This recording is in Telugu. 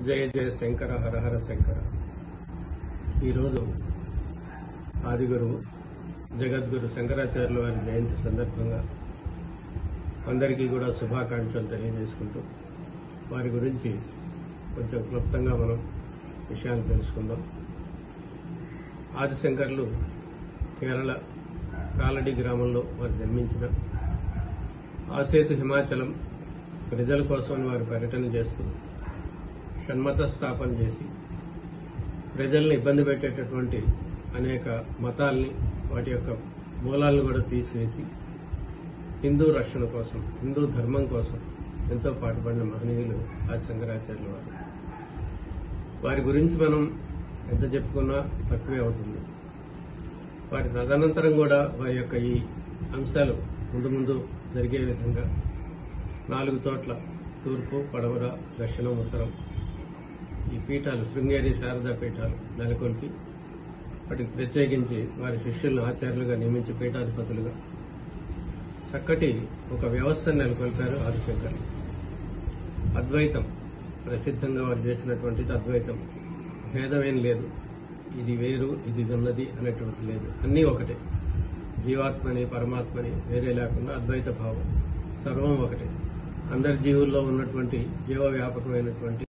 జయ జయ శంకర హరహర శంకర ఈరోజు ఆదిగురువు జగద్గురు శంకరాచార్యుల వారి జయంతి సందర్భంగా అందరికీ కూడా శుభాకాంక్షలు తెలియజేసుకుంటూ వారి గురించి కొంచెం క్లుప్తంగా మనం విషయాలు తెలుసుకుందాం ఆదిశంకర్లు కేరళ కాలడి గ్రామంలో వారు జన్మించిన ఆసేతు హిమాచలం ప్రజల కోసం వారు పర్యటన చేస్తూ షణ్మత స్థాపన చేసి ప్రజల్ని ఇబ్బంది పెట్టేటటువంటి అనేక మతాల్ని వాటి యొక్క మూలాలను కూడా తీసివేసి హిందూ రక్షణ కోసం హిందూ ధర్మం కోసం ఎంతో పాటుపడిన మహనీయులు ఆది శంకరాచార్యుల వారు వారి గురించి మనం ఎంత చెప్పుకున్నా తక్కువే అవుతుంది వారి తదనంతరం కూడా వారి యొక్క ఈ అంశాలు ముందు ముందు జరిగే విధంగా నాలుగు చోట్ల తూర్పు పడమర దక్షిణం ఉత్తరం ఈ పీఠాలు శృంగేరి శారదా పీఠాలు నెలకొల్పి వాటికి ప్రత్యేకించి వారి శిష్యులను ఆచార్యులుగా నియమించి పీఠాధిపతులుగా చక్కటి ఒక వ్యవస్థను నెలకొల్పారు ఆదిశంకర్లు అద్వైతం ప్రసిద్ధంగా వారు చేసినటువంటిది అద్వైతం భేదమేం లేదు ఇది వేరు ఇది ఉన్నది అనేటువంటి లేదు అన్నీ ఒకటే జీవాత్మని పరమాత్మని వేరే లేకుండా అద్వైత భావం సర్వం ఒకటే అందరి జీవుల్లో ఉన్నటువంటి జీవ వ్యాపకమైనటువంటి